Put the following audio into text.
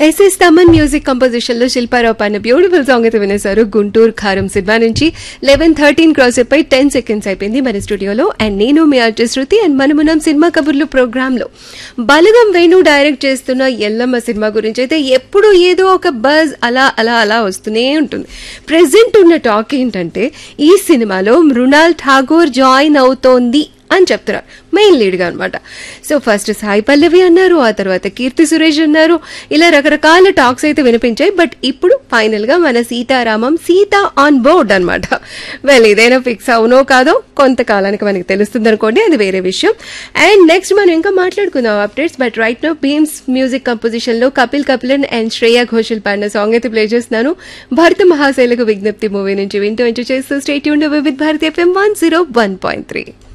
SS Thaman music composition లో శిల్పారావు పైన beautiful song అయితే వినేశారు గుంటూరు ఖారం సినిమా నుంచి లెవెన్ థర్టీన్ క్రాస్ అయిపోయి టెన్ సెకండ్స్ అయిపోయింది మన స్టూడియోలో అండ్ నేను మీ ఆర్టిస్ట్ శృతి అండ్ మనమునం సినిమా కబుర్లు ప్రోగ్రామ్ లో బలగం వేణు డైరెక్ట్ చేస్తున్న ఎల్లమ్మ సినిమా గురించి అయితే ఎప్పుడు ఏదో ఒక బజ్ అలా అలా అలా వస్తూనే ఉంటుంది ప్రెసెంట్ ఉన్న టాక్ ఏంటంటే ఈ సినిమాలో మృణాల్ ఠాగూర్ జాయిన్ అవుతోంది అని చెప్తున్నారు మెయిన్ లీడ్గా అనమాట సో ఫస్ట్ సాయి పల్లవి అన్నారు ఆ తర్వాత కీర్తి సురేష్ అన్నారు ఇలా రకరకాల టాక్స్ అయితే వినిపించాయి బట్ ఇప్పుడు ఫైనల్ గా మన సీతారామం సీత ఆన్ బోర్డ్ అనమాట వెల్ ఇదైనా ఫిక్స్ అవునో కాదో కొంతకాలానికి మనకి తెలుస్తుంది అనుకోండి అది వేరే విషయం అండ్ నెక్స్ట్ మనం ఇంకా మాట్లాడుకుందాం updates but right now Bheems music composition లో కపిల్ కపిలన్ అండ్ శ్రేయా ఘోషల్ పాడిన సాంగ్ అయితే ప్లే చేస్తున్నాను భారత మహాశైలకు విజ్ఞప్తి మూవీ నుంచి వింటూ ఎంజాయ్ చేస్తూ స్టేట్ యూన్ with Bharatiya FM one zero one point three